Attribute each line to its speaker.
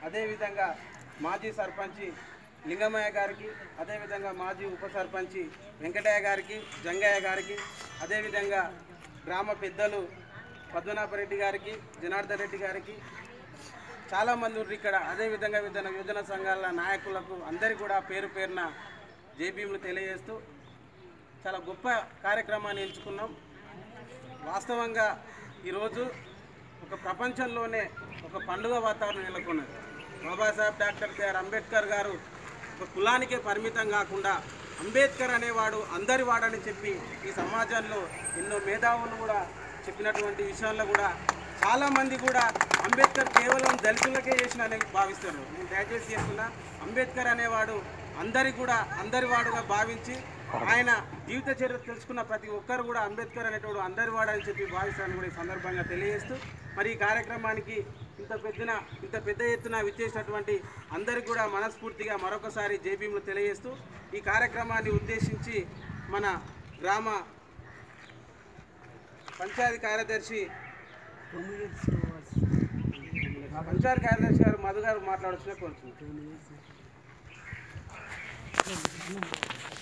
Speaker 1: అదేవిధంగా మాజీ సర్పంచి లింగమయ్య గారికి అదేవిధంగా మాజీ ఉప సర్పంచి వెంకటయ్య గారికి జంగయ్య గారికి అదేవిధంగా గ్రామ పెద్దలు పద్మనాభరెడ్డి గారికి జనార్దన్ రెడ్డి గారికి చాలామంది ఉన్నారు ఇక్కడ అదేవిధంగా వివిధ యువజన సంఘాల నాయకులకు అందరికీ కూడా పేరు పేరున జేబీఎంలు తెలియజేస్తూ చాలా గొప్ప కార్యక్రమాన్ని ఎంచుకున్నాం వాస్తవంగా ఈరోజు ఒక ప్రపంచంలోనే ఒక పండుగ వాతావరణం నెలకొన్నది బాబాసాహెబ్ డాక్టర్ బిఆర్ అంబేద్కర్ గారు ఒక కులానికే పరిమితం కాకుండా అంబేద్కర్ అనేవాడు అందరి వాడని చెప్పి ఈ సమాజంలో ఎన్నో మేధావులు కూడా చెప్పినటువంటి విషయాల్లో కూడా చాలామంది కూడా అంబేద్కర్ కేవలం దళితులకే చేసిన అని భావిస్తారు నేను దయచేసి చెప్తున్నా అంబేద్కర్ అనేవాడు అందరి కూడా అందరి వాడుగా భావించి ఆయన జీవిత చరిత్ర తెలుసుకున్న ప్రతి ఒక్కరు కూడా అంబేద్కర్ అనేటోడు అందరి వాడని చెప్పి భావిస్తారని కూడా ఈ సందర్భంగా తెలియజేస్తూ మరి ఈ కార్యక్రమానికి ఇంత పెద్దన ఇంత పెద్ద ఎత్తున విచ్చేసినటువంటి అందరికి కూడా మనస్ఫూర్తిగా మరొకసారి జేబీఎంలు తెలియజేస్తూ ఈ కార్యక్రమాన్ని ఉద్దేశించి మన గ్రామ పంచాయతీ కార్యదర్శి పంచాయతీ కార్యదర్శి గారు మధు గారు మాట్లాడుతున్నా కోరుతున్నాను